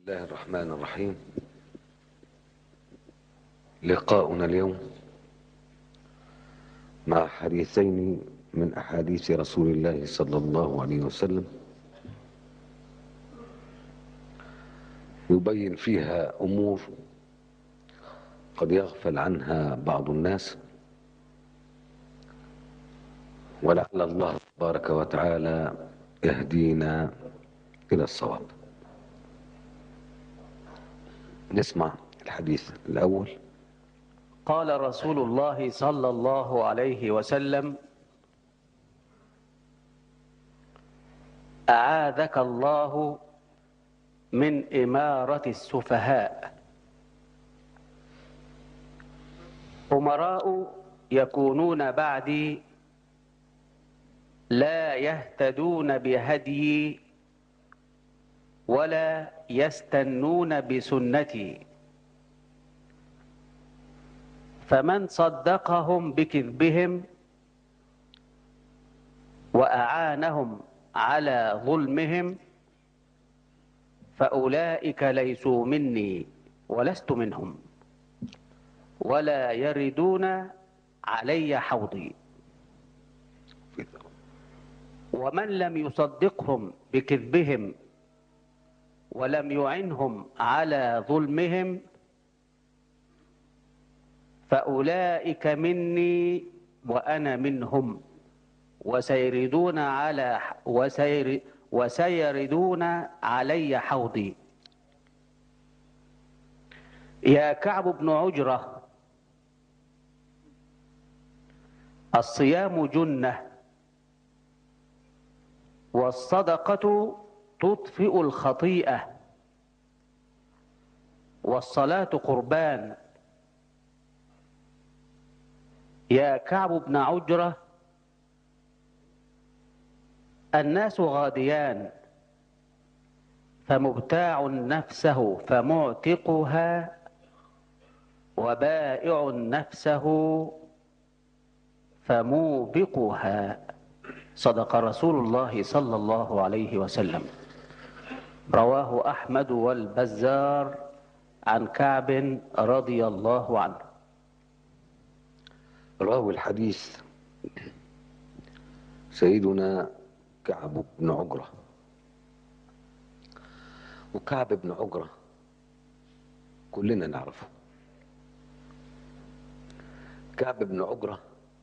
الله الرحمن الرحيم لقاؤنا اليوم مع حديثين من أحاديث رسول الله صلى الله عليه وسلم يبين فيها أمور قد يغفل عنها بعض الناس ولعل الله تبارك وتعالى يهدينا إلى الصواب نسمع الحديث الأول قال رسول الله صلى الله عليه وسلم أعاذك الله من إمارة السفهاء أمراء يكونون بعدي لا يهتدون بهديي ولا يستنون بسنتي فمن صدقهم بكذبهم وأعانهم على ظلمهم فأولئك ليسوا مني ولست منهم ولا يردون علي حوضي ومن لم يصدقهم بكذبهم ولم يعنهم على ظلمهم فأولئك مني وأنا منهم وسيردون على وسير وسيردون علي حوضي يا كعب بن عجرة الصيام جنة والصدقة تطفئ الخطيئة والصلاة قربان يا كعب بن عجرة الناس غاديان فمبتاع نفسه فمعتقها وبائع نفسه فموبقها صدق رسول الله صلى الله عليه وسلم رواه أحمد والبزار عن كعب رضي الله عنه راوي الحديث سيدنا كعب بن عجرة وكعب بن عجرة كلنا نعرفه كعب بن عجرة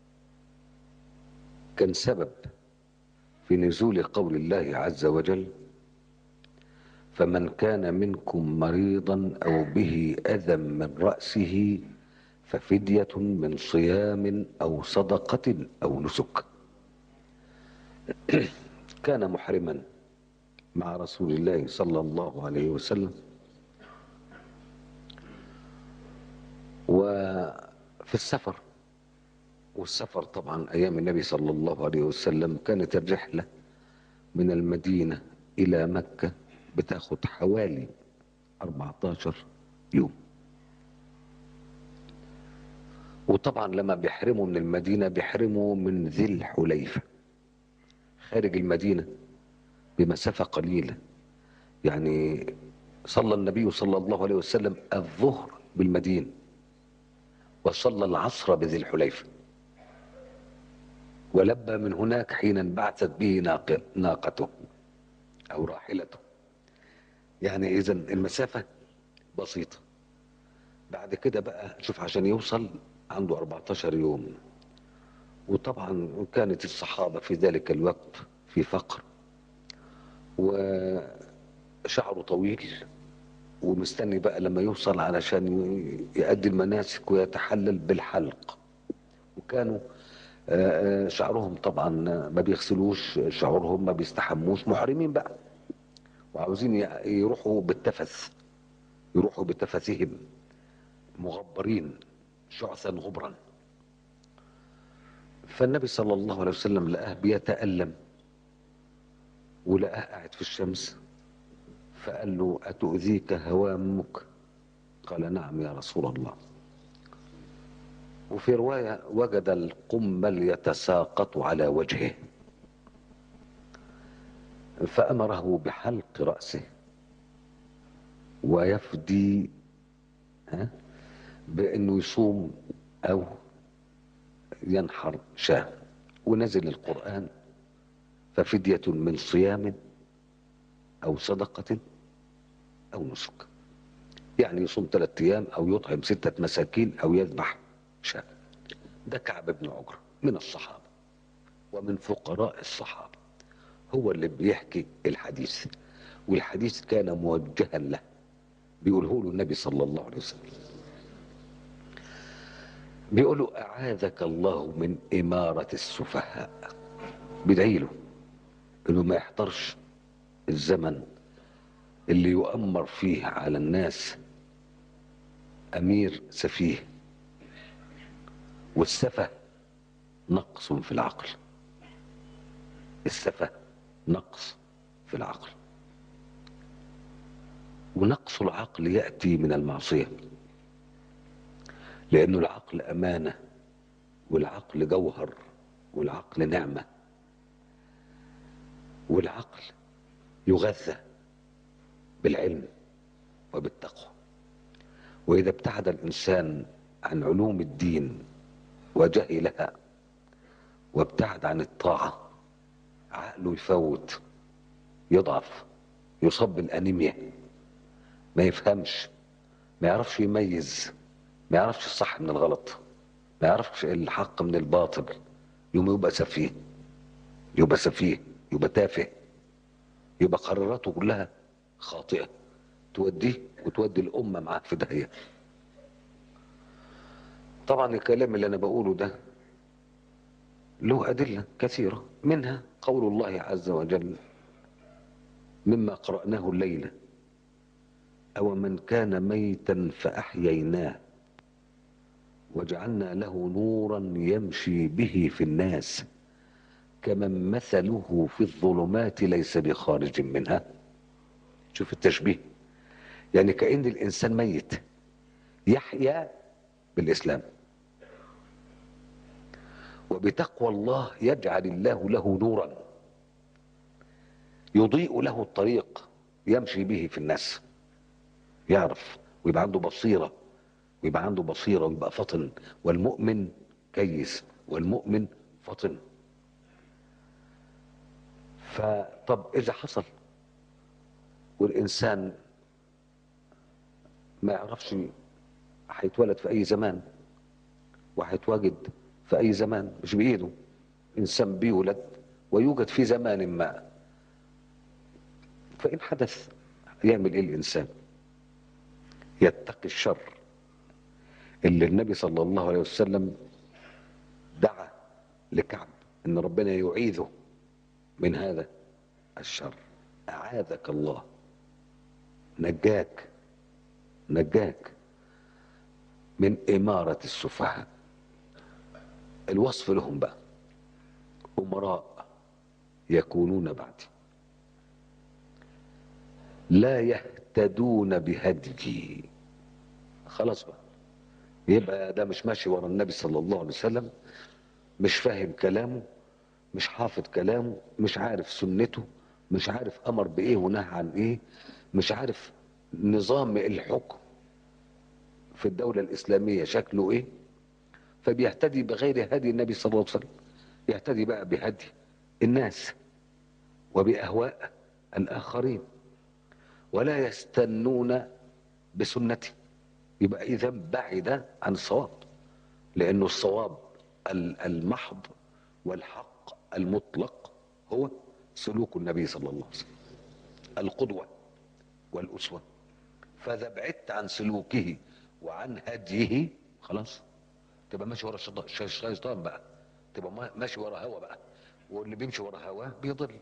كان سبب في نزول قول الله عز وجل فمن كان منكم مريضا أو به أذى من رأسه ففدية من صيام أو صدقة أو نسك كان محرما مع رسول الله صلى الله عليه وسلم وفي السفر والسفر طبعا أيام النبي صلى الله عليه وسلم كانت الرحلة من المدينة إلى مكة بتاخد حوالي 14 يوم وطبعا لما بيحرموا من المدينة بيحرموا من ذي الحليفة خارج المدينة بمسافة قليلة يعني صلى النبي صلى الله عليه وسلم الظهر بالمدينة وصلى العصر بذي الحليفة ولبى من هناك حين انبعثت به ناق- ناقته أو راحلته يعني إذا المسافة بسيطة بعد كده بقى شوف عشان يوصل عنده 14 يوم وطبعا كانت الصحابة في ذلك الوقت في فقر وشعره طويل ومستني بقى لما يوصل علشان يؤدي المناسك ويتحلل بالحلق وكانوا آه، آه، شعرهم طبعا ما بيغسلوش شعورهم ما بيستحموش محرمين بقى وعاوزين ي- يروحوا بالتفث يروحوا بتفثهم مغبرين شعثا غبرا فالنبي صلى الله عليه وسلم لقاه بيتألم ولقاه قاعد في الشمس فقال له أتؤذيك هوامك قال نعم يا رسول الله وفي رواية وجد القمل يتساقط على وجهه فأمره بحلق رأسه ويفدي ها بانه يصوم او ينحر شاه ونزل القرآن ففدية من صيام أو صدقة أو نسك يعني يصوم ثلاثة أيام أو يطعم ستة مساكين أو يذبح شاة ده كعب بن عجرة من الصحابة ومن فقراء الصحابة هو اللي بيحكي الحديث والحديث كان موجها له بيقوله له النبي صلى الله عليه وسلم بيقول له أعاذك الله من إمارة السفهاء بيدعي له إنه ما يحضرش الزمن اللي يؤمر فيه على الناس أمير سفيه والسفه نقص في العقل السفه نقص في العقل ونقص العقل يأتي من المعصية لأنه العقل أمانة والعقل جوهر والعقل نعمة والعقل يغذى بالعلم وبالتقوى وإذا ابتعد الإنسان عن علوم الدين وجهلها وابتعد عن الطاعة عقله يفوت يضعف يصاب بالأنيميا ما يفهمش ما يعرفش يميز ما يعرفش الصح من الغلط ما يعرفش الحق من الباطل يوم يبقى سفيه يبقى سفيه يبقى تافه يبقى قراراته كلها خاطئة توديه وتودي الأمة معاه في داهية طبعا الكلام اللي أنا بقوله ده له أدلة كثيرة منها قول الله عز وجل مما قرأناه الليلة أو من كان ميتا فأحييناه وجعلنا له نورا يمشي به في الناس كمن مثله في الظلمات ليس بخارج منها شوف التشبيه يعني كأن الإنسان ميت يحيا بالإسلام وبتقوى الله يجعل الله له نورا يضيء له الطريق يمشي به في الناس يعرف ويبقى عنده بصيرة ويبقى عنده بصيرة ويبقى فطن والمؤمن كيس والمؤمن فطن فطب إذا حصل والإنسان ما يعرفش هيتولد في أي زمان وهيتواجد في أي زمان مش بإيده إنسان بيولد ويوجد في زمان ما فإن حدث يعمل إيه الإنسان يتقي الشر اللي النبي صلى الله عليه وسلم دعا لكعب ان ربنا يعيذه من هذا الشر اعاذك الله نجاك نجاك من اماره السفهاء الوصف لهم بقى امراء يكونون بعدي لا يهتدون بهديي خلاص بقى يبقى ده مش ماشي ورا النبي صلى الله عليه وسلم مش فاهم كلامه مش حافظ كلامه مش عارف سنته مش عارف امر بايه ونهى عن ايه مش عارف نظام الحكم في الدولة الإسلامية شكله إيه فبيهتدي بغير هدي النبي صلى الله عليه وسلم يهتدي بقى بهدي الناس وبأهواء الآخرين ولا يستنون بسنته يبقى إذا بعد عن الصواب لأنه الصواب المحض والحق المطلق هو سلوك النبي صلى الله عليه وسلم القدوة والأسوة فإذا بعدت عن سلوكه وعن هديه خلاص تبقى ماشي ورا الشيطان بقى تبقى ماشي ورا هوا بقى واللي بيمشي ورا هواه بيضل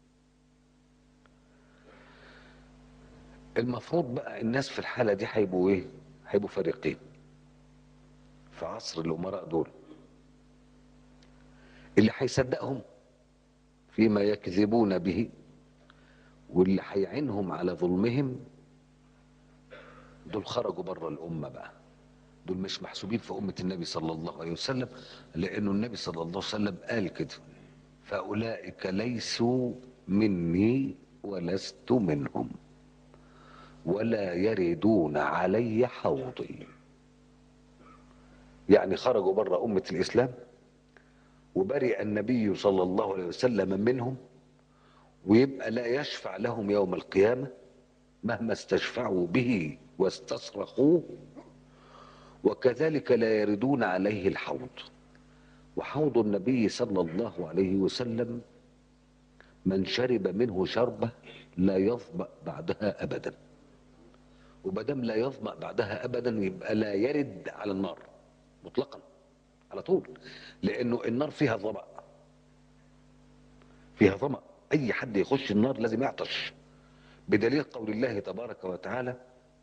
المفروض بقى الناس في الحالة دي هيبقوا ايه هيبقوا فريقين في عصر الأمراء دول اللي هيصدقهم فيما يكذبون به واللي هيعينهم على ظلمهم دول خرجوا بره الأمة بقى دول مش محسوبين في أمة النبي صلى الله عليه وسلم لأنه النبي صلى الله عليه وسلم قال كده فأولئك ليسوا مني ولست منهم ولا يردون علي حوضي يعني خرجوا بره أمة الإسلام وبرئ النبي صلى الله عليه وسلم منهم ويبقى لا يشفع لهم يوم القيامة مهما استشفعوا به واستصرخوه وكذلك لا يردون عليه الحوض وحوض النبي صلى الله عليه وسلم من شرب منه شربة لا يظمأ بعدها أبدا ومادام لا يظمأ بعدها أبدا يبقى لا يرد على النار مطلقا على طول لأنه النار فيها ظمأ فيها ظمأ أي حد يخش النار لازم يعطش بدليل قول الله تبارك وتعالى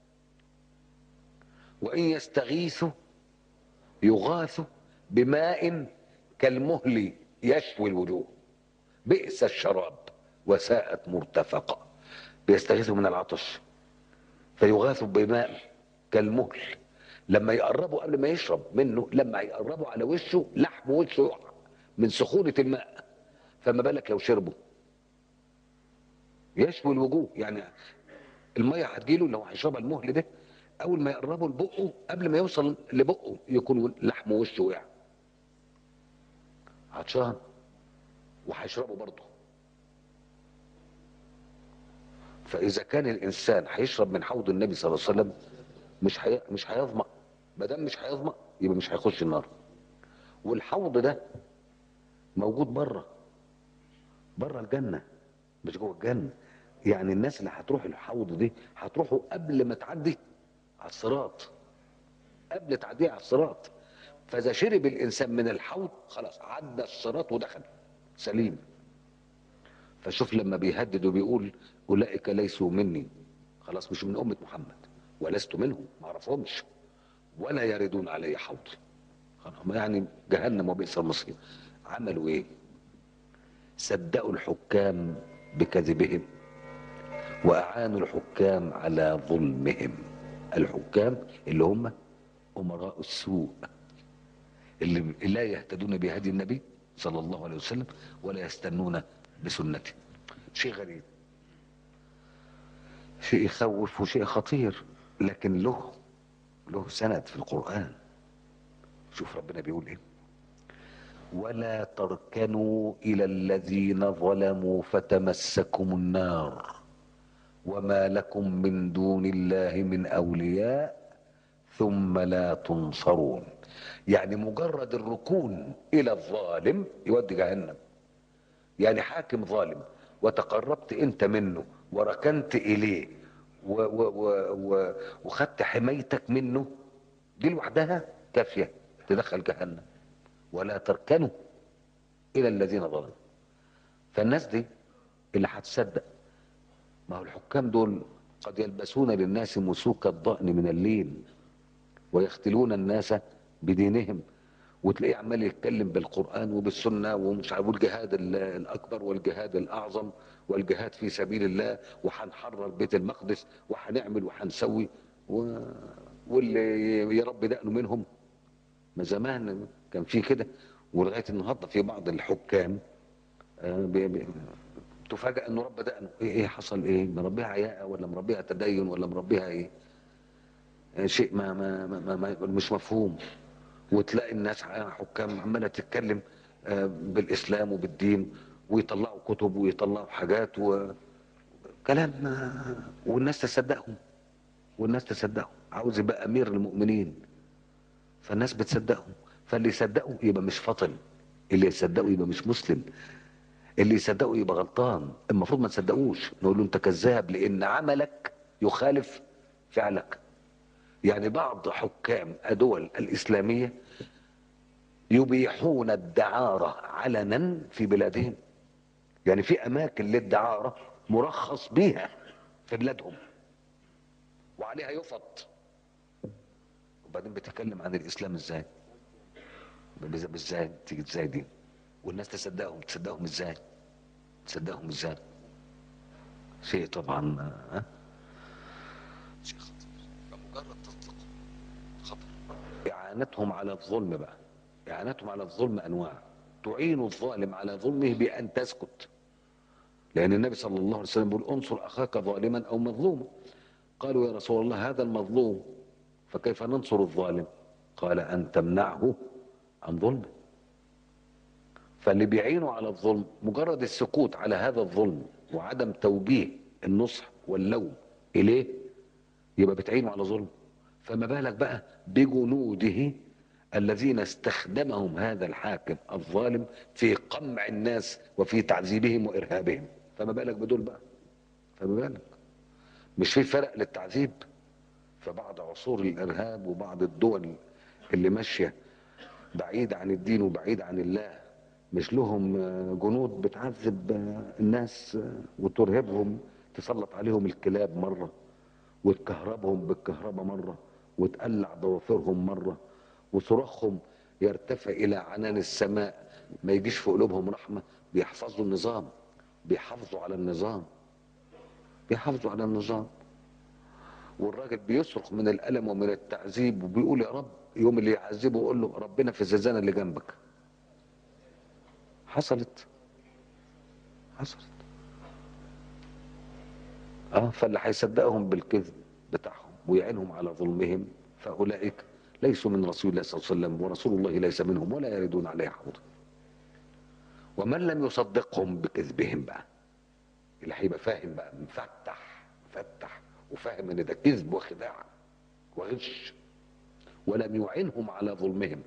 وإن يستغيثوا يغاثوا بماء كالمهل يشوي الوجوه بئس الشراب وساءت مرتفقة بيستغيثوا من العطش فيغاثوا بماء كالمهل لما يقربوا قبل ما يشرب منه لما يقربوا على وشه لحم وشه يقع من سخونة الماء فما بالك لو شربوا يشوي الوجوه يعني المية هتجيله لو هيشربها المهل ده اول ما يقربوا لبقه قبل ما يوصل لبقه يكون لحم وشه وقع عطشان وهيشربه برضه فاذا كان الانسان هيشرب من حوض النبي صلى الله عليه وسلم مش حي... مش هيظمأ ما دام مش هيظمأ يبقى مش هيخش النار والحوض ده موجود بره بره الجنه مش جوه الجنه يعني الناس اللي هتروح الحوض دي هتروحوا قبل ما تعدي على الصراط قبل تعديه على الصراط فاذا شرب الانسان من الحوض خلاص عدى الصراط ودخل سليم فشوف لما بيهدد وبيقول اولئك ليسوا مني خلاص مش من امه محمد ولست منهم ما اعرفهمش ولا يردون علي حوضي خلاص يعني جهنم وبئس المصير عملوا ايه صدقوا الحكام بكذبهم واعانوا الحكام على ظلمهم الحكام اللي هم امراء السوء اللي لا يهتدون بهدي النبي صلى الله عليه وسلم ولا يستنون بسنته شيء غريب شيء يخوف وشيء خطير لكن له له سند في القرآن شوف ربنا بيقول ايه ولا تركنوا إلى الذين ظلموا فتمسكم النار وما لكم من دون الله من أولياء ثم لا تنصرون يعني مجرد الركون إلى الظالم يودي جهنم يعني حاكم ظالم وتقربت انت منه وركنت اليه و و و و وخدت حمايتك منه دي لوحدها كافيه تدخل جهنم ولا تركنوا الى الذين ظلموا فالناس دي اللي هتصدق ما هو الحكام دول قد يلبسون للناس مسوك الضأن من الليل ويختلون الناس بدينهم وتلاقيه عمال يتكلم بالقرآن وبالسنة ومش عارف والجهاد ال- الأكبر والجهاد الأعظم والجهاد في سبيل الله وهنحرر بيت المقدس وهنعمل وهنسوي و... واللي يربي دقنه منهم ما زمان كان في كده ولغاية النهاردة في بعض الحكام آه، بي- بي- تفاجأ انه رب دقنه ايه ايه حصل ايه مربيها عياء ولا مربيها تدين ولا مربيها ايه آه، شيء ما, ما, ما, ما, ما مش مفهوم وتلاقي الناس حكام عماله تتكلم آه، بالاسلام وبالدين ويطلعوا كتب ويطلعوا حاجات وكلام آه، والناس تصدقهم والناس تصدقهم عاوز يبقى امير المؤمنين فالناس بتصدقهم فاللي يصدقه يبقى مش فطن اللي يصدقه يبقى مش مسلم اللي يصدقه يبقى غلطان المفروض ما تصدقوش نقول له انت كذاب لان عملك يخالف فعلك يعني بعض حكام الدول الإسلامية يبيحون الدعارة علنا في بلادهم يعني في أماكن للدعارة مرخص بيها في بلادهم وعليها يفط وبعدين بتتكلم عن الإسلام إزاي بز- ازاي تيجي ازاي دي والناس تصدقهم تصدقهم ازاي تصدقهم ازاي شيء طبعا آه، ها شيء خطير فمجرد تصديق خطر إعانتهم على الظلم بقى إعانتهم على الظلم أنواع تعين الظالم على ظلمه بأن تسكت لأن النبي صلى الله عليه وسلم بيقول انصر أخاك ظالما أو مظلوما قالوا يا رسول الله هذا المظلوم فكيف ننصر الظالم قال أن تمنعه عن ظلمه فاللي بيعينوا على الظلم مجرد السكوت على هذا الظلم وعدم توجيه النصح واللوم إليه يبقى بتعينوا على ظلم فما بالك بقى بجنوده الذين استخدمهم هذا الحاكم الظالم في قمع الناس وفي تعذيبهم وإرهابهم فما بالك بدول بقى فما بالك مش في فرق للتعذيب في بعض عصور الارهاب وبعض الدول اللي ماشيه بعيد عن الدين وبعيد عن الله مش لهم آه، جنود بتعذب آه، الناس آه، وترهبهم تسلط عليهم الكلاب مره وتكهربهم بالكهرباء مره وتقلع ضوافرهم مره وصراخهم يرتفع الى عنان السماء ما يجيش في قلوبهم رحمه بيحفظوا النظام بيحافظوا على النظام بيحافظوا على النظام والراجل بيصرخ من الالم ومن التعذيب وبيقول يا رب يوم اللي يعذبه يقول له ربنا في الزنزانه اللي جنبك حصلت حصلت اه فاللي هيصدقهم بالكذب بتاعهم ويعينهم على ظلمهم فاولئك ليسوا من رسول الله صلى الله عليه وسلم ورسول الله ليس منهم ولا يردون عليه حوضا ومن لم يصدقهم بكذبهم بقى اللي هيبقى فاهم بقى مفتح مفتح وفاهم ان ده كذب وخداع وغش ولم يعنهم على ظلمهم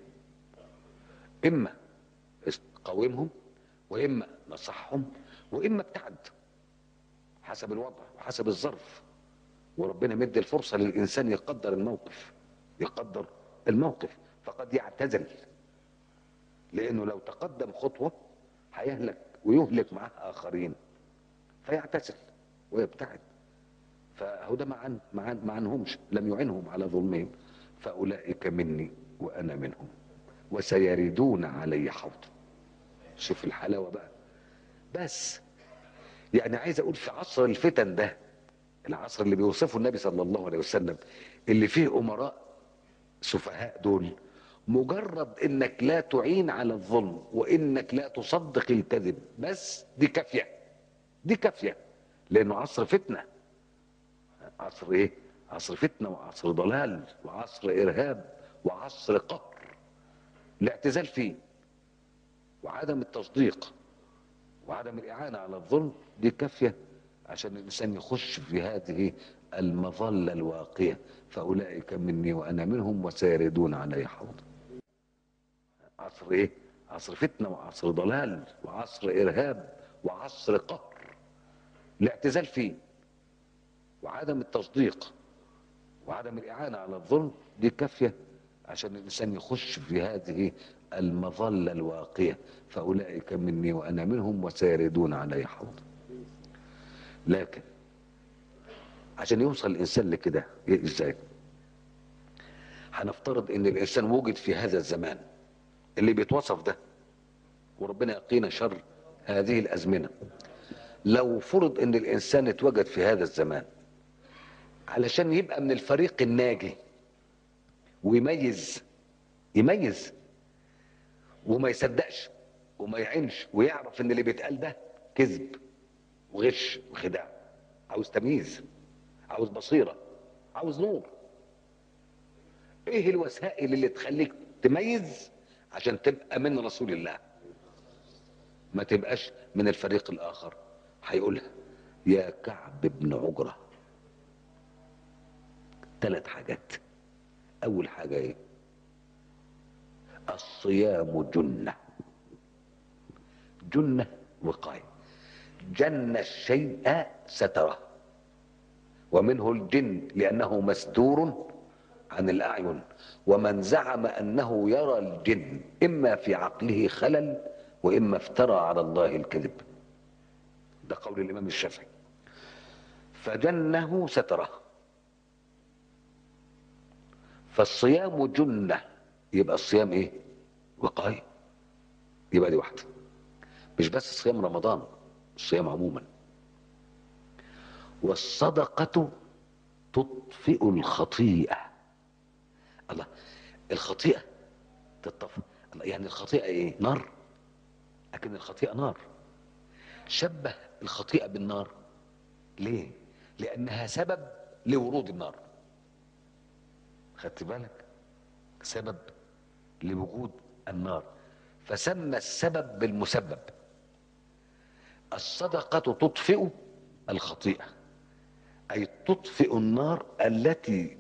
اما قاومهم واما نصحهم واما ابتعد حسب الوضع وحسب الظرف وربنا مدي الفرصه للانسان يقدر الموقف يقدر الموقف فقد يعتزل لانه لو تقدم خطوه هيهلك ويهلك معه اخرين فيعتزل ويبتعد فهو ده معن معن ما عنهمش لم يعنهم على ظلمهم فاولئك مني وانا منهم وسيردون علي حوض شوف الحلاوه بقى بس يعني عايز اقول في عصر الفتن ده العصر اللي بيوصفه النبي صلى الله عليه وسلم اللي فيه امراء سفهاء دول مجرد انك لا تعين على الظلم وانك لا تصدق الكذب بس دي كافيه دي كافيه لانه عصر فتنه عصر ايه عصر فتنه وعصر ضلال وعصر ارهاب وعصر قهر الاعتزال فيه وعدم التصديق وعدم الاعانه على الظلم دي كافيه عشان الانسان يخش في هذه المظله الواقيه فاولئك مني وانا منهم وسيردون علي حوض عصر ايه عصر فتنه وعصر ضلال وعصر ارهاب وعصر قهر الاعتزال فيه وعدم التصديق وعدم الإعانة على الظلم دي كافية عشان الإنسان يخش في هذه المظلة الواقية فأولئك مني وأنا منهم وسيردون علي حوض لكن عشان يوصل الإنسان لكده إيه إزاي هنفترض إن الإنسان وجد في هذا الزمان اللي بيتوصف ده وربنا يقينا شر هذه الأزمنة لو فرض ان الانسان اتوجد في هذا الزمان علشان يبقى من الفريق الناجي ويميز يميز وما يصدقش وما يعينش ويعرف ان اللي بيتقال ده كذب وغش وخداع عاوز تمييز عاوز بصيره عاوز نور ايه الوسائل اللي تخليك تميز عشان تبقى من رسول الله ما تبقاش من الفريق الاخر هيقولها يا كعب بن عجرة ثلاث حاجات أول حاجة إيه الصيام جنة جنة وقاية جن الشيء ستره ومنه الجن لأنه مسدور عن الأعين ومن زعم أنه يرى الجن إما في عقله خلل وإما افترى على الله الكذب ده قول الامام الشافعي فجنه ستره فالصيام جنة يبقى الصيام ايه وقاية يبقى دي واحدة مش بس صيام رمضان الصيام عموما والصدقة تطفئ الخطيئة الله الخطيئة تطفئ الله يعني الخطيئة ايه نار لكن الخطيئة نار شبه الخطيئة بالنار ليه؟ لأنها سبب لورود النار خدت بالك سبب لوجود النار فسمى السبب بالمسبب الصدقة تطفئ الخطيئة أي تطفئ النار التي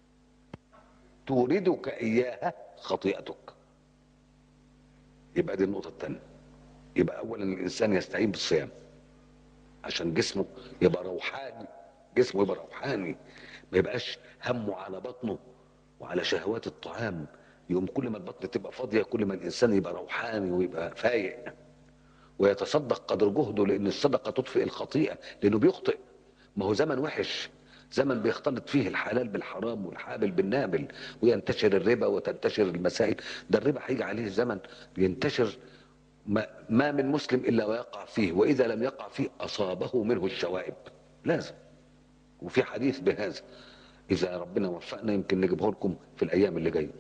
توردك إياها خطيئتك يبقى دي النقطة الثانية يبقى أولا الإنسان يستعين بالصيام عشان جسمه يبقى روحاني جسمه يبقى روحاني ما يبقاش همه على بطنه وعلى شهوات الطعام يوم كل ما البطن تبقى فاضية كل ما الإنسان يبقى روحاني ويبقى فايق ويتصدق قدر جهده لأن الصدقة تطفئ الخطيئة لأنه بيخطئ ما هو زمن وحش زمن بيختلط فيه الحلال بالحرام والحابل بالنابل وينتشر الربا وتنتشر المسائل ده الربا هيجي عليه زمن ينتشر ما, ما من مسلم الا ويقع فيه واذا لم يقع فيه اصابه منه الشوائب لازم وفي حديث بهذا اذا ربنا وفقنا يمكن نجيبه لكم في الايام اللي جايه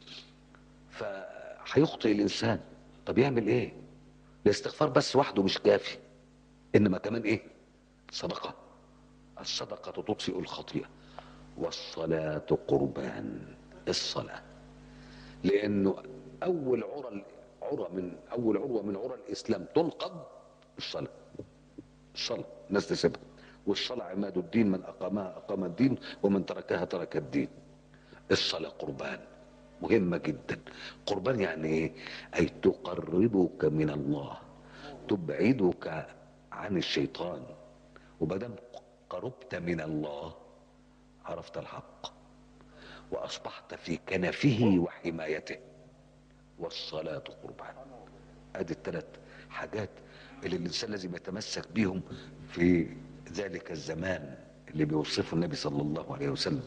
فهيخطئ الانسان طب يعمل ايه الاستغفار بس وحده مش كافي انما كمان ايه صدقه الصدقه تطفئ الخطيئه والصلاه قربان الصلاه لانه اول عرى عرى من اول عروه من عرى الاسلام تنقض الصلاه الصلاه الناس تسيبها والصلاه عماد الدين من اقامها اقام الدين ومن تركها ترك الدين الصلاه قربان مهمه جدا قربان يعني ايه اي تقربك من الله تبعدك عن الشيطان وبدم قربت من الله عرفت الحق واصبحت في كنفه وحمايته والصلاة قربان ادي الثلاث حاجات اللي الانسان لازم يتمسك بيهم في ذلك الزمان اللي بيوصفه النبي صلى الله عليه وسلم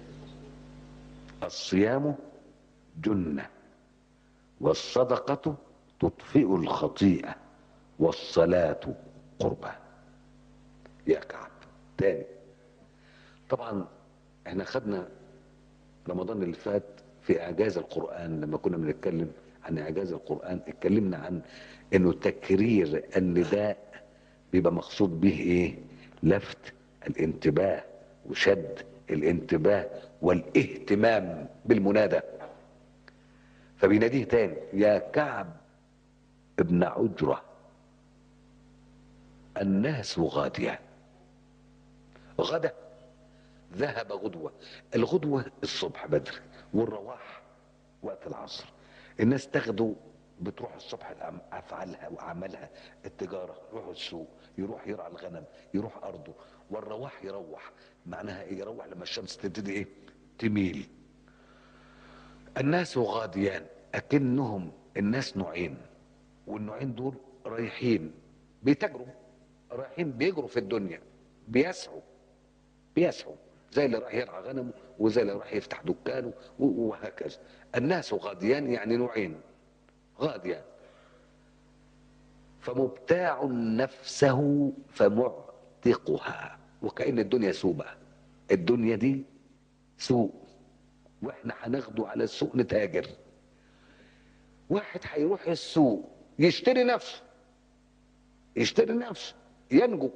الصيام جنة والصدقة تطفئ الخطيئة والصلاة قربان يا كعب تاني طبعا احنا خدنا رمضان اللي فات في اعجاز القران لما كنا بنتكلم عن اعجاز القران اتكلمنا عن انه تكرير النداء بيبقى مقصود به ايه لفت الانتباه وشد الانتباه والاهتمام بالمنادى فبيناديه تاني يا كعب ابن عجرة الناس غادية غدا ذهب غدوة الغدوة الصبح بدري والرواح وقت العصر الناس تاخده بتروح الصبح لأم- افعالها واعمالها التجاره يروح السوق يروح يرعى الغنم يروح ارضه والرواح يروح معناها ايه يروح لما الشمس تبتدي ايه تميل الناس غاديان اكنهم الناس نوعين والنوعين دول رايحين بيتاجروا رايحين بيجروا في الدنيا بيسعوا بيسعوا زي اللي راح يرعى غنمه وزي اللي راح يفتح دكانه و- وهكذا الناس غاديان يعني نوعين غاديان فمبتاع نفسه فمعتقها وكأن الدنيا سوق بقى الدنيا دي سوق واحنا هناخده على السوق نتاجر واحد هيروح السوق يشتري نفسه يشتري نفسه ينجو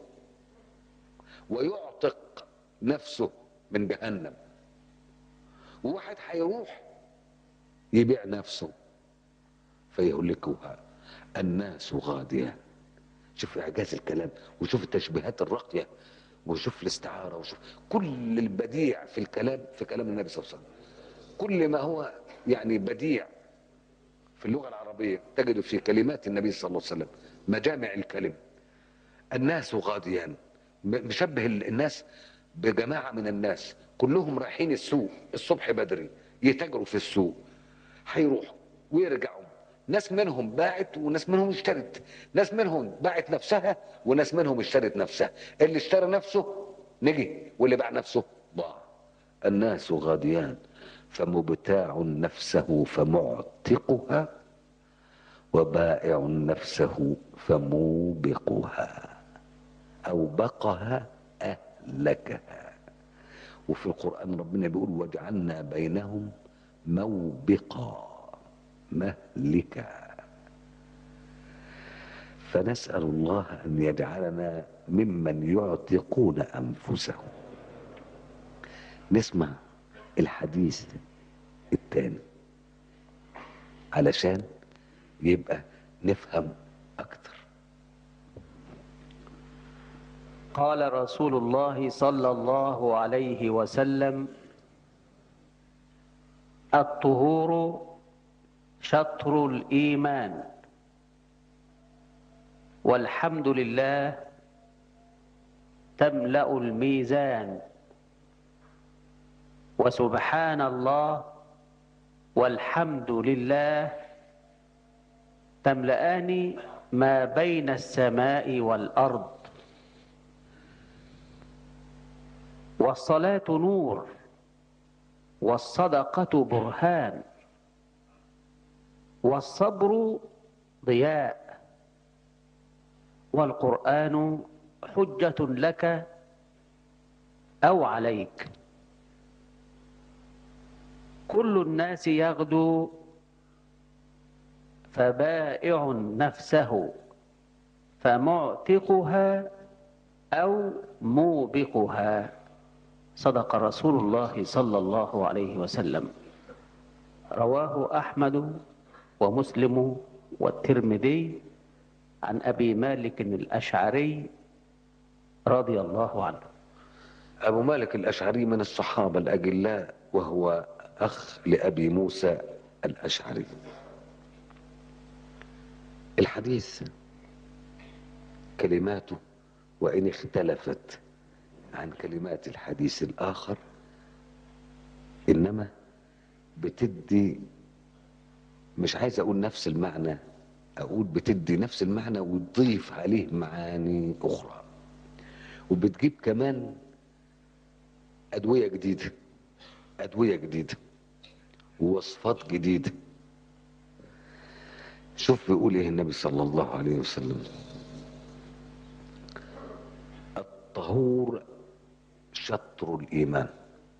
ويعتق نفسه من جهنم وواحد هيروح يبيع نفسه فيهلكها الناس غادية شوف إعجاز الكلام وشوف التشبيهات الراقية وشوف الاستعارة وشوف كل البديع في الكلام في كلام النبي صلى الله عليه وسلم كل ما هو يعني بديع في اللغة العربية تجد في كلمات النبي صلى الله عليه وسلم مجامع الكلم الناس غاديان م- مشبه ال- الناس بجماعة من الناس كلهم رايحين السوق الصبح بدري يتاجروا في السوق هيروحوا ويرجعوا ناس منهم باعت وناس منهم اشترت ناس منهم باعت نفسها وناس منهم اشترت نفسها اللي اشترى نفسه نجي واللي باع نفسه ضاع الناس غاديان فمبتاع نفسه فمعتقها وبائع نفسه فموبقها أو بقها أهلكها وفي القرآن ربنا بيقول وجعلنا بينهم موبقا مهلكا فنسأل الله أن يجعلنا ممن يعتقون أنفسهم نسمع الحديث التاني علشان يبقى نفهم اكتر قال رسول الله صلى الله عليه وسلم الطهور شطر الإيمان والحمد لله تملأ الميزان وسبحان الله والحمد لله تملأان ما بين السماء والأرض والصلاة نور والصدقة برهان والصبر ضياء والقرآن حجة لك أو عليك كل الناس يغدو فبائع نفسه فمعتقها أو موبقها صدق رسول الله صلى الله عليه وسلم رواه أحمد ومسلم والترمذي عن أبي مالك الأشعري رضي الله عنه ابو مالك الاشعري من الصحابه الاجلاء وهو اخ لابي موسى الاشعري الحديث كلماته وان اختلفت عن كلمات الحديث الاخر انما بتدي مش عايز اقول نفس المعنى اقول بتدي نفس المعنى وتضيف عليه معاني اخرى وبتجيب كمان ادويه جديده ادويه جديده ووصفات جديده شوف بيقول ايه النبي صلى الله عليه وسلم الطهور شطر الايمان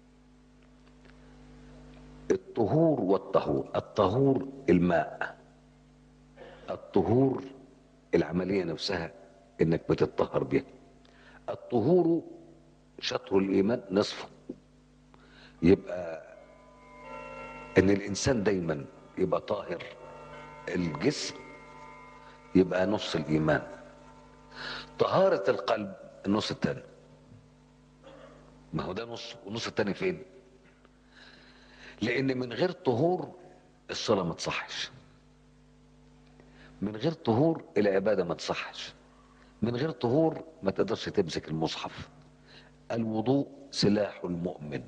الطهور والطهور الطهور الماء الطهور العمليه نفسها انك بتطهر بها الطهور شطر الايمان نصفه يبقى ان الانسان دايما يبقى طاهر الجسم يبقى نص الايمان طهارة القلب النص التاني ما هو ده نص والنص التاني فين لان من غير طهور الصلاة ما تصحش من غير طهور العبادة ما تصحش من غير طهور ما تقدرش تمسك المصحف الوضوء سلاح المؤمن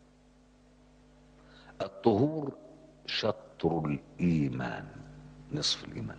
الطهور شطر الايمان نصف الايمان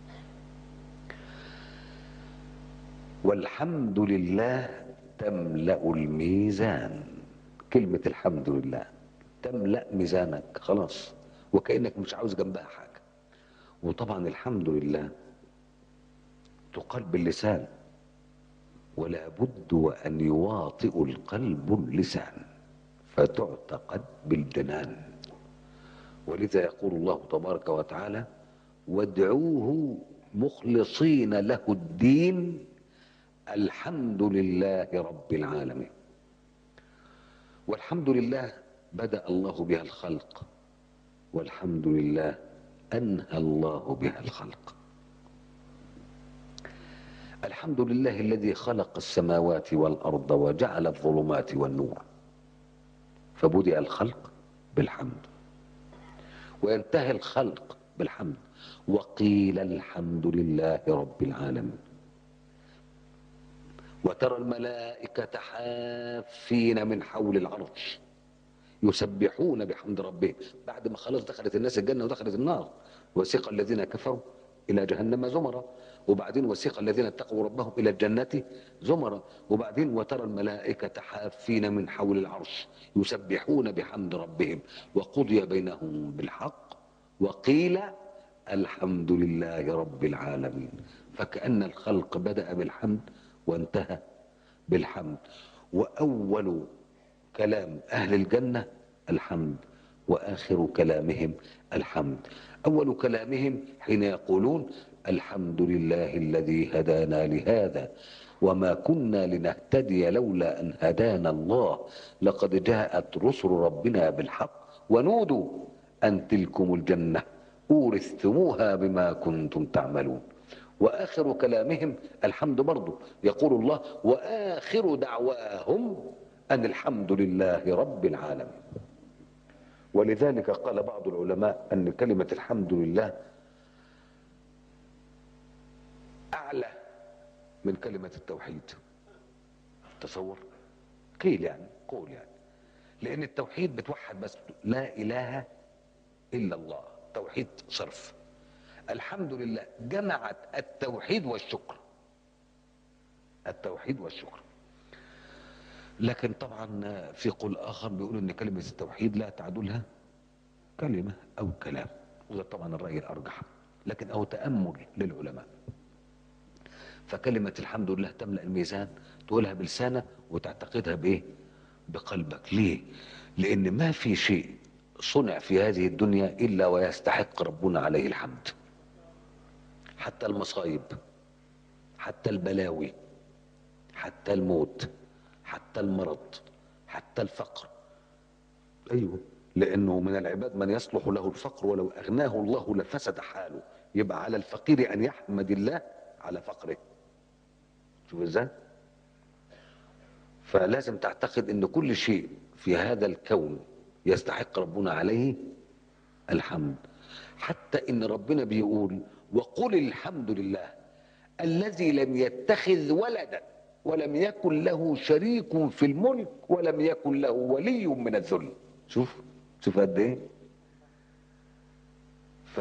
والحمد لله تملا الميزان كلمه الحمد لله تملا ميزانك خلاص وكانك مش عاوز جنبها حاجه وطبعا الحمد لله تقال باللسان ولا بد وان يواطئ القلب اللسان فتعتقد بالجنان ولذا يقول الله تبارك وتعالى وادعوه مخلصين له الدين الحمد لله رب العالمين والحمد لله بدا الله بها الخلق والحمد لله انهى الله بها الخلق الحمد لله الذي خلق السماوات والارض وجعل الظلمات والنور فبدأ الخلق بالحمد وينتهي الخلق بالحمد وقيل الحمد لله رب العالمين وترى الملائكة حافين من حول العرش يسبحون بحمد ربهم بعد ما خلاص دخلت الناس الجنة ودخلت النار وسيق الذين كفروا إلى جهنم زمرا وبعدين وسيق الذين اتقوا ربهم إلى الجنة زمرا وبعدين وترى الملائكة حافين من حول العرش يسبحون بحمد ربهم وقضي بينهم بالحق وقيل الحمد لله رب العالمين فكأن الخلق بدأ بالحمد وانتهى بالحمد وأول كلام أهل الجنة الحمد وآخر كلامهم الحمد أول كلامهم حين يقولون الحمد لله الذي هدانا لهذا وما كنا لنهتدي لولا أن هدانا الله لقد جاءت رسل ربنا بالحق ونودوا أن تلكم الجنة أورثتموها بما كنتم تعملون وآخر كلامهم الحمد برضه يقول الله وآخر دعواهم أن الحمد لله رب العالمين ولذلك قال بعض العلماء أن كلمة الحمد لله أعلى من كلمة التوحيد تصور قيل يعني قول يعني لأن التوحيد بتوحد بس لا إله إلا الله توحيد صرف الحمد لله جمعت التوحيد والشكر التوحيد والشكر لكن طبعا في قول آخر بيقول أن كلمة التوحيد لا تعدلها كلمة أو كلام وده طبعا الرأي الأرجح لكن أو تأمل للعلماء فكلمة الحمد لله تملأ الميزان تقولها بلسانك وتعتقدها بإيه بقلبك ليه لأن ما في شيء صنع في هذه الدنيا إلا ويستحق ربنا عليه الحمد حتى المصايب حتى البلاوي حتى الموت حتى المرض حتى الفقر ايوه لانه من العباد من يصلح له الفقر ولو اغناه الله لفسد حاله يبقى على الفقير ان يحمد الله على فقره شوف ازاي فلازم تعتقد ان كل شيء في هذا الكون يستحق ربنا عليه الحمد حتى ان ربنا بيقول وقل الحمد لله الذي لم يتخذ ولدا ولم يكن له شريك في الملك ولم يكن له ولي من الذل شوف شوف قد ايه ف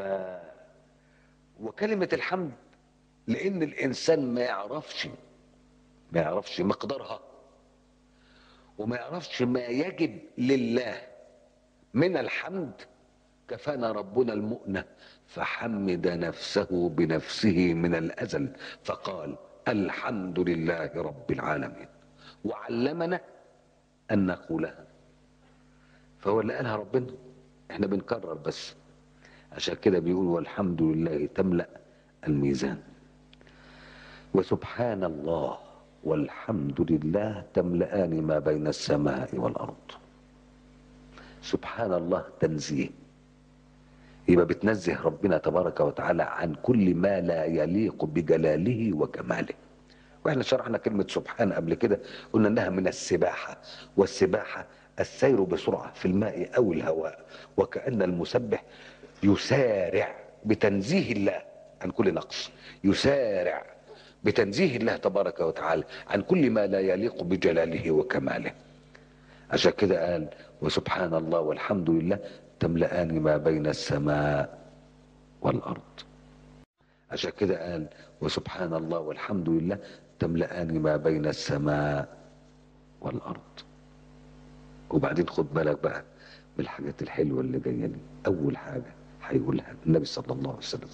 وكلمة الحمد لأن الإنسان ما يعرفش ما يعرفش مقدارها وما يعرفش ما يجب لله من الحمد كفانا ربنا المؤنة فحمد نفسه بنفسه من الأزل فقال الحمد لله رب العالمين وعلمنا أن نقولها فهو اللي قالها ربنا احنا بنكرر بس عشان كده بيقول والحمد لله تملأ الميزان وسبحان الله والحمد لله تملأان ما بين السماء والأرض سبحان الله تنزيه يبقى بتنزه ربنا تبارك وتعالى عن كل ما لا يليق بجلاله وكماله واحنا شرحنا كلمة سبحان قبل كده قلنا انها من السباحة والسباحة السير بسرعة في الماء او الهواء وكأن المسبح يسارع بتنزيه الله عن كل نقص يسارع بتنزيه الله تبارك وتعالى عن كل ما لا يليق بجلاله وكماله عشان كده قال وسبحان الله والحمد لله تملأان ما بين السماء والأرض عشان كده قال وسبحان الله والحمد لله تملأان ما بين السماء والأرض وبعدين خد بالك بقى من الحاجات الحلوة اللي جاية دي أول حاجة هيقولها النبي صلى الله عليه وسلم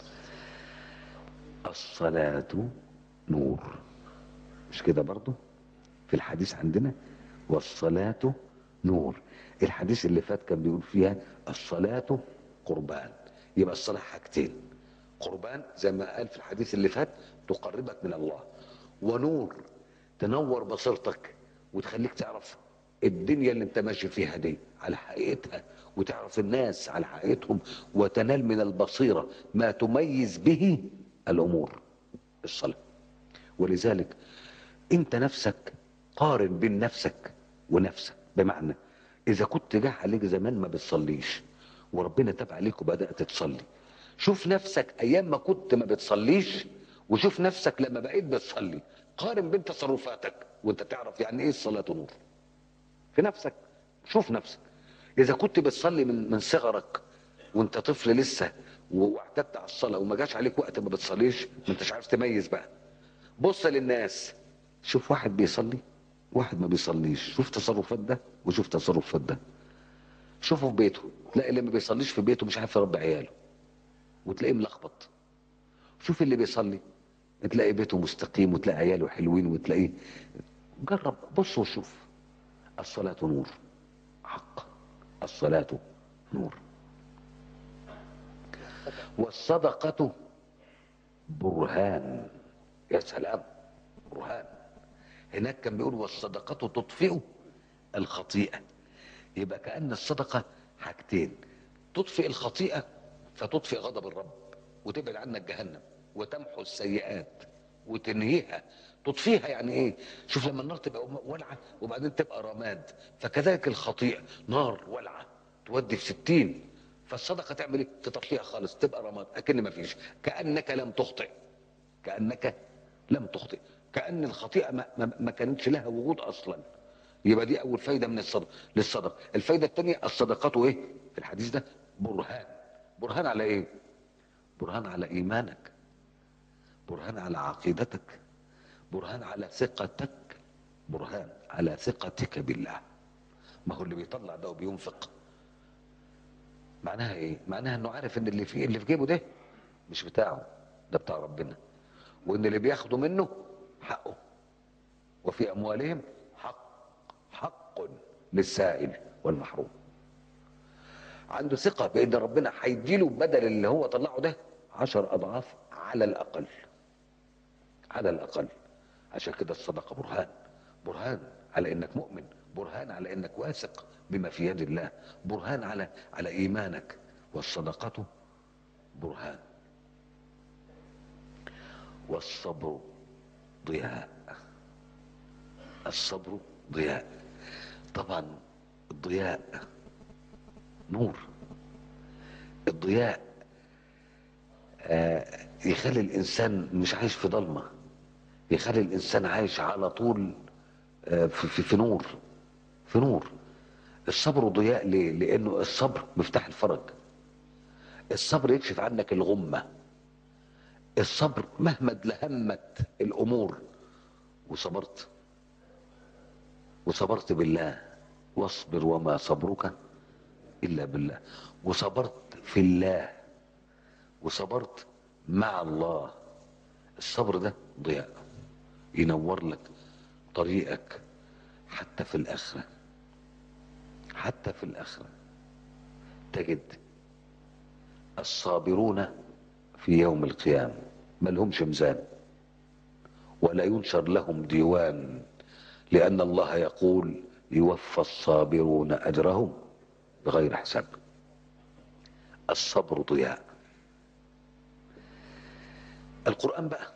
الصلاة نور مش كده برضو في الحديث عندنا والصلاة نور الحديث اللي فات كان بيقول فيها الصلاة قربان يبقى الصلاة حاجتين قربان زي ما قال في الحديث اللي فات تقربك من الله ونور تنور بصيرتك وتخليك تعرف الدنيا اللي انت ماشي فيها دي على حقيقتها وتعرف الناس على حقيقتهم وتنال من البصيرة ما تميز به الأمور الصلاة ولذلك انت نفسك قارن بين نفسك ونفسك بمعنى اذا كنت جه عليك زمان ما بتصليش وربنا تاب عليك وبدات تصلي شوف نفسك ايام ما كنت ما بتصليش وشوف نفسك لما بقيت بتصلي قارن بين تصرفاتك وانت تعرف يعني ايه الصلاه نور في نفسك شوف نفسك اذا كنت بتصلي من من صغرك وانت طفل لسه واعتدت على الصلاه وما جاش عليك وقت ما بتصليش ما انتش عارف تميز بقى بص للناس شوف واحد بيصلي واحد ما بيصليش شوف تصرفات ده وشوف تصرفات ده شوفه في بيته تلاقي اللي ما بيصليش في بيته مش عارف يربي عياله وتلاقيه ملخبط شوف اللي بيصلي تلاقي بيته مستقيم وتلاقي عياله حلوين وتلاقيه جرب بص وشوف الصلاة نور حق الصلاة نور والصدقة برهان يا سلام برهان هناك كان بيقول والصدقة تطفئ الخطيئة يبقى كأن الصدقة حاجتين تطفئ الخطيئة فتطفئ غضب الرب وتبعد عنك جهنم وتمحو السيئات وتنهيها تطفيها يعني ايه شوف لما النار تبقى ولعة وبعدين تبقى رماد فكذلك الخطيئة نار ولعة تودي في ستين فالصدقة تعمل ايه تطفيها خالص تبقى رماد اكن ما فيش كأنك لم تخطئ كأنك لم تخطئ كأن الخطيئة ما, ما, ما كانتش لها وجود اصلا يبقى دي اول فايدة من الصدق للصدقة الفايدة الثانية الصدقات ايه في الحديث ده برهان برهان على ايه برهان على ايمانك برهان على عقيدتك برهان على ثقتك برهان على ثقتك بالله ما هو اللي بيطلع ده وبينفق معناها ايه معناها انه عارف ان اللي فيه اللي في جيبه ده مش بتاعه ده بتاع ربنا وان اللي بياخده منه حقه وفي اموالهم حق حق للسائل والمحروم عنده ثقة بأن ربنا هيديله بدل اللي هو طلعه ده عشر أضعاف على الأقل على الأقل عشان كده الصدقة برهان برهان على إنك مؤمن برهان على إنك واثق بما في يد الله برهان على على إيمانك والصدقة برهان والصبر ضياء الصبر ضياء طبعا الضياء نور الضياء آه يخلي الانسان مش عايش في ضلمه يخلي الانسان عايش على طول آه في, في, في نور في نور الصبر ضياء ليه لانه الصبر مفتاح الفرج الصبر يكشف عنك الغمه الصبر مهما ادلهمت الامور وصبرت وصبرت بالله واصبر وما صبرك الا بالله وصبرت في الله وصبرت مع الله الصبر ده ضياء ينور لك طريقك حتى في الاخره حتى في الاخره تجد الصابرون في يوم القيامه ما لهمش ميزان ولا ينشر لهم ديوان لان الله يقول يوفى الصابرون اجرهم بغير حساب الصبر ضياء القرآن بقى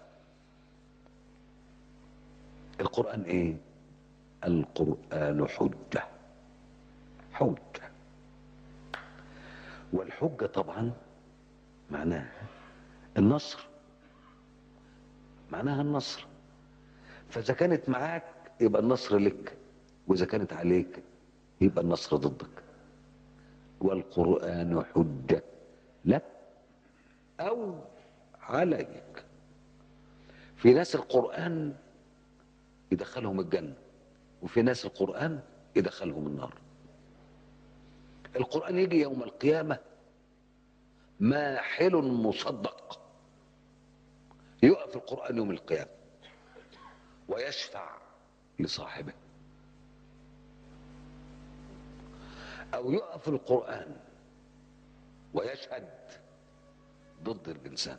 القرآن ايه القرآن حجة حجة والحجة طبعا معناها النصر معناها النصر فإذا كانت معاك يبقى النصر لك وإذا كانت عليك يبقى النصر ضدك والقرآن حجة لك أو عليك في ناس القرآن يدخلهم الجنة وفي ناس القرآن يدخلهم النار القرآن يجي يوم القيامة ماحل مصدق يقف القرآن يوم القيامة ويشفع لصاحبه أو يقف القرآن ويشهد ضد الإنسان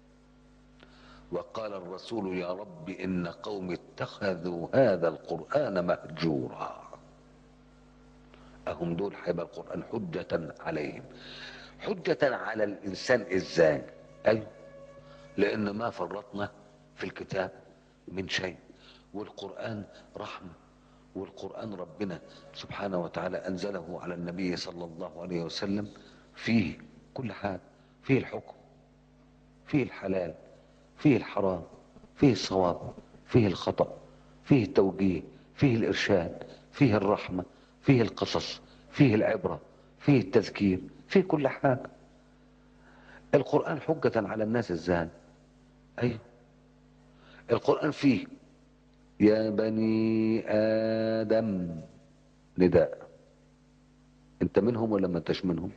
وقال الرسول يا رب إن قوم اتخذوا هذا القرآن مهجورا أهم دول هيبقى القرآن حجة عليهم حجة على الإنسان إزاي أيوه لأن ما فرطنا في الكتاب من شيء والقرآن رحمة والقرآن ربنا سبحانه وتعالى أنزله على النبي صلى الله عليه وسلم فيه كل حاجة فيه الحكم فيه الحلال فيه الحرام فيه الصواب فيه الخطأ فيه التوجيه فيه الإرشاد فيه الرحمة فيه القصص فيه العبرة فيه التذكير فيه كل حاجة القرآن حجة على الناس ازاي ايوه القرآن فيه يا بني آدم نداء انت منهم ولا ما انتش منهم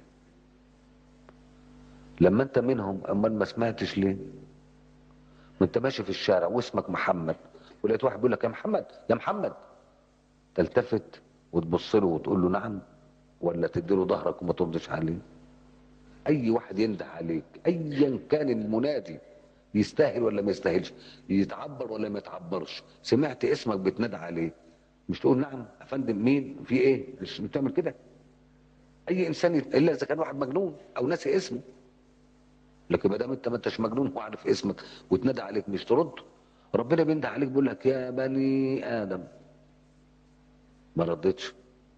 لما انت منهم اما ما سمعتش ليه ما انت ماشي في الشارع واسمك محمد ولقيت واحد بيقول لك يا محمد يا محمد تلتفت وتبص له وتقول له نعم ولا تديله ظهرك وما تردش عليه اي واحد ينده عليك ايا كان المنادي يستاهل ولا ما يستاهلش يتعبر ولا ما يتعبرش سمعت اسمك بتنادى عليه مش تقول نعم يا فندم مين في ايه مش بتعمل كده اي انسان يت- الا اذا كان واحد مجنون او ناسي اسمه لكن ما دام انت ما انتش مجنون وعارف اسمك وتنادى عليك مش ترد ربنا بينده عليك بيقول لك يا بني ادم ما ردتش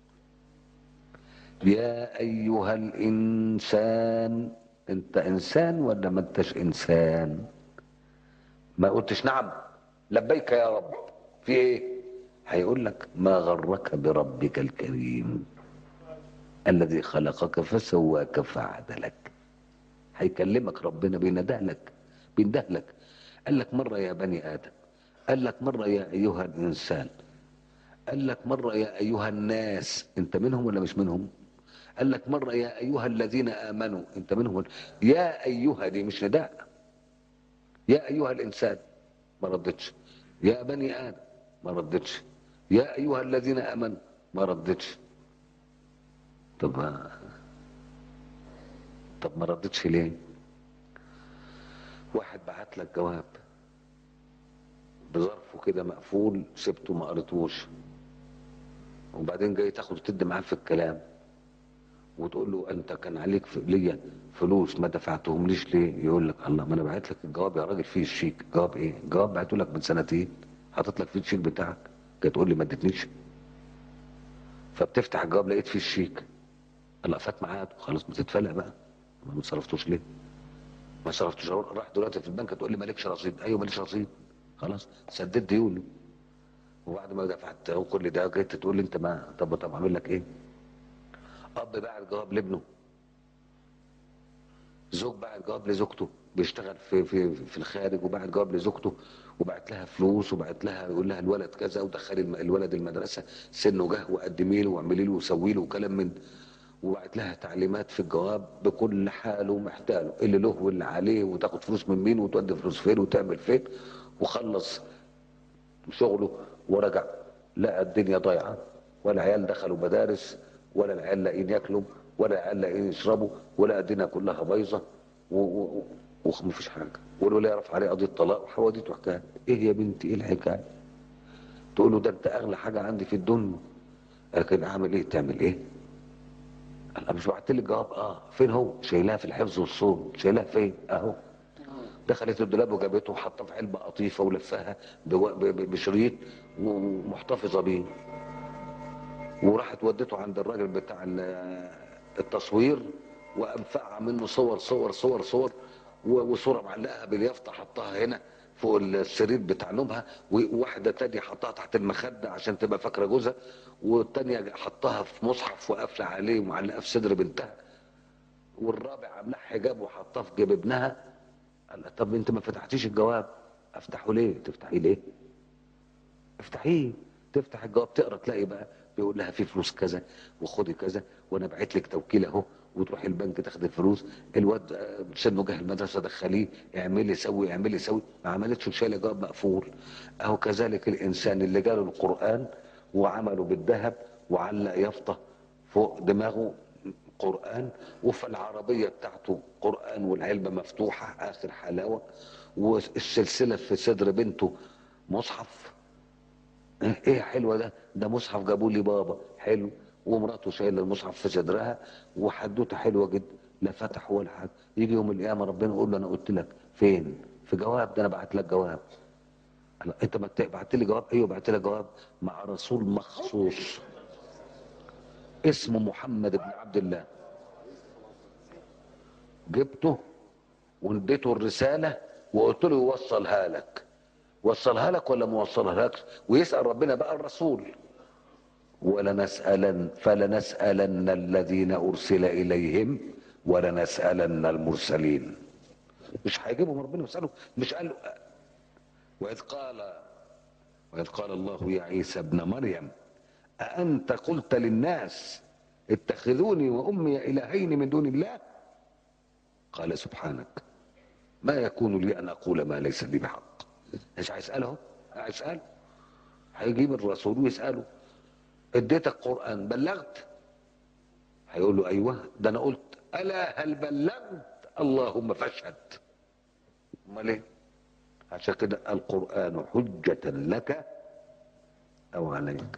يا ايها الانسان انت انسان ولا ما انتش انسان ما قلتش نعم لبيك يا رب في ايه هيقول لك ما غرك بربك الكريم الذي خلقك فسواك فعدلك هيكلمك ربنا بيندهلك بيندهلك قال لك مرة يا بني آدم قال لك مرة يا أيها الإنسان قال لك مرة يا أيها الناس أنت منهم ولا مش منهم قال لك مرة يا أيها الذين آمنوا أنت منهم ولا يا أيها دي مش نداء يا أيها الإنسان ما ردتش يا بني آدم ما ردتش يا أيها الذين آمنوا ما ردتش طب ما طب ما ردتش ليه واحد بعت لك جواب بظرفه كده مقفول سبته ما قريتوش وبعدين جاي تاخد وتدي معاه في الكلام وتقول له انت كان عليك في ليا فلوس ما دفعتهم ليش ليه يقول لك الله ما انا بعت لك الجواب يا راجل فيه الشيك جواب ايه جواب بعته لك من سنتين حاطط لك فيه الشيك بتاعك جاي تقول لي ما ادتنيش فبتفتح الجواب لقيت فيه الشيك الله فات معاه خلاص بتتفلق بقى ما صرفتوش ليه ما صرفتوش راح دلوقتي في البنك تقول لي مالكش رصيد ايوه ماليش رصيد خلاص سددت ديوني وبعد ما دفعت كل ده جيت تقول لي انت ما طب طب اعمل لك ايه اب بعت جواب لابنه زوج بعت جواب لزوجته بيشتغل في في في الخارج وبعت جواب لزوجته وبعت لها فلوس وبعت لها يقول لها الولد كذا ودخلي الم- الولد المدرسه سنه جه وقدمي له واعملي له وسوي له وكلام من وبعت لها تعليمات في الجواب بكل حاله ومحتاله اللي له واللي عليه وتاخد فلوس من مين وتودي فلوس فين وتعمل فين وخلص شغله ورجع لقى الدنيا ضايعه ولا عيال دخلوا مدارس ولا العيال لاقيين ياكلوا ولا العيال لاقيين يشربوا ولا الدنيا كلها بايظه و- و- و- ومفيش حاجه والولايه رفع عليه قضيه طلاق وحواديت وحكايات ايه يا بنتي ايه الحكايه؟ تقول له ده انت اغلى حاجه عندي في الدنيا لكن اعمل ايه تعمل ايه؟ انا مش بعت لي الجواب اه فين هو؟ شايلها في الحفظ والصون شايلها فين؟ اهو دخلت الدولاب وجابته وحطها في علبه قطيفه ولفها بو- ب- ب- بشريط ومحتفظه بيه وراحت ودته عند الراجل بتاع ال- التصوير وقام فقع منه صور صور صور صور و- وصوره معلقها باليافطه حطها هنا فوق السرير بتاع نومها وواحده تانية حطها تحت المخده عشان تبقى فاكره جوزها والتانية حطها في مصحف وقافله عليه ومعلقها في صدر بنتها والرابع عاملاه حجاب وحطاه في جيب ابنها قال لها، طب انت ما فتحتيش الجواب افتحه ليه تفتحيه ليه افتحيه تفتح الجواب تقرا تلاقي بقى بيقول لها في فلوس كذا وخدي كذا وانا بعت لك توكيل اهو وتروحي البنك تاخدي الفلوس الواد آه، سنه جه المدرسه دخليه اعملي سوي اعملي سوي ما عملتش وشايله جواب مقفول اهو كذلك الانسان اللي جاله القران وعمله بالذهب وعلق يافطه فوق دماغه قرآن وفي العربية بتاعته قرآن والعلبة مفتوحة آخر حلاوة والسلسلة في صدر بنته مصحف ايه حلوة ده ده مصحف جابوا لي بابا حلو ومراته شايله المصحف في صدرها وحدوته حلوه جدا لا فتح ولا حاجه يجي يوم القيامه ربنا يقول له انا قلت لك فين في جواب ده انا بعت لك جواب أنا انت ما بعت لي جواب ايوه بعت لك جواب مع رسول مخصوص اسمه محمد بن عبد الله جبته واديته الرساله وقلت له يوصلها لك وصلها لك ولا ما وصلها لكش ويسال ربنا بقى الرسول ولنسألن فلنسألن الذين أرسل إليهم ولنسألن المرسلين مش هيجيبهم ربنا يسأله مش قال له وإذ قال وإذ قال الله يا عيسى ابن مريم أأنت قلت للناس اتخذوني وأمي إلهين من دون الله قال سبحانك ما يكون لي أن أقول ما ليس لي بحق مش هيسأله هيسأله هيجيب الرسول ويسأله اديتك قرآن بلغت هيقول له ايوه ده انا قلت الا هل بلغت اللهم فاشهد امال ايه عشان كده القرآن حجة لك أو عليك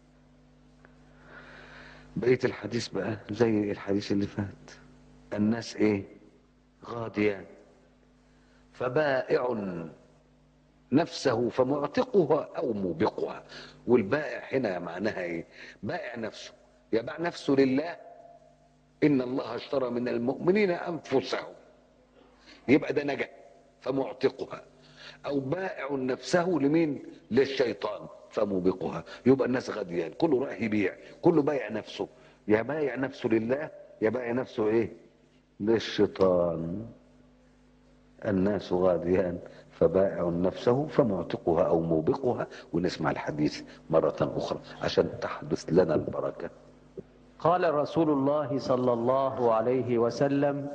بقية الحديث بقى زي الحديث اللي فات الناس ايه غاديان فبائع نفسه فمعتقها او موبقها والبائع هنا معناها ايه بائع نفسه يباع نفسه لله ان الله اشترى من المؤمنين انفسهم يبقى ده نجا فمعتقها او بائع نفسه لمين للشيطان فموبقها يبقى الناس غديان كله رايح يبيع كله بايع نفسه يا بايع نفسه لله يا بايع نفسه ايه للشيطان الناس غاديان فبائع نفسه فمعتقها او موبقها ونسمع الحديث مرة اخرى عشان تحدث لنا البركة قال رسول الله صلى الله عليه وسلم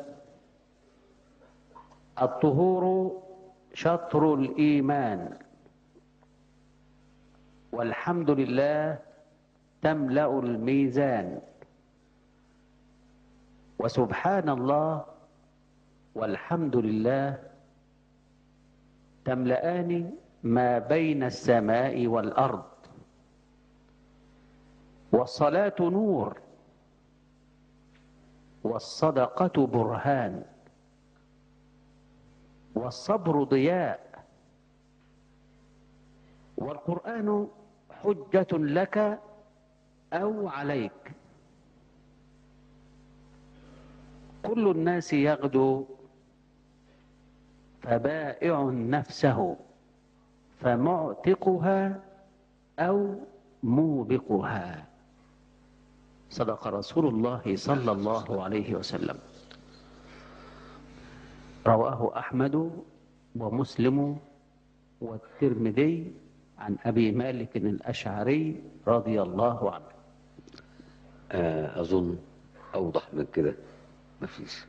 الطهور شطر الإيمان والحمد لله تملأ الميزان وسبحان الله والحمد لله تملأان ما بين السماء والأرض والصلاة نور والصدقة برهان والصبر ضياء والقرآن حجة لك أو عليك كل الناس يغدو فبائع نفسه فمعتقها أو موبقها صدق رسول الله صلى الله عليه وسلم رواه أحمد ومسلم والترمذي عن أبي مالك الأشعري رضي الله عنه آه، اظن اوضح من كده مفيش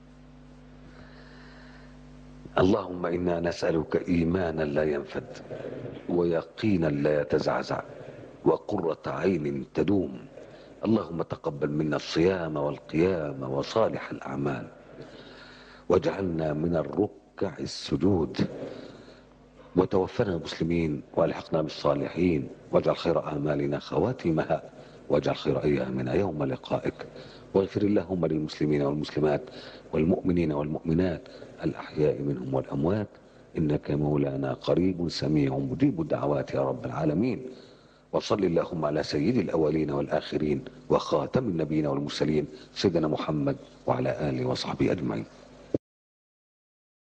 اللهم انا نسالك ايمانا لا ينفد ويقينا لا يتزعزع وقره عين تدوم اللهم تقبل منا الصيام والقيام وصالح الاعمال واجعلنا من الركع السجود وتوفنا مسلمين والحقنا بالصالحين واجعل خير اعمالنا خواتمها واجعل خير ايامنا يوم لقائك واغفر اللهم للمسلمين والمسلمات والمؤمنين والمؤمنات الاحياء منهم والاموات انك مولانا قريب سميع مجيب الدعوات يا رب العالمين وصل اللهم على سيد الاولين والاخرين وخاتم النبيين والمرسلين سيدنا محمد وعلى اله وصحبه اجمعين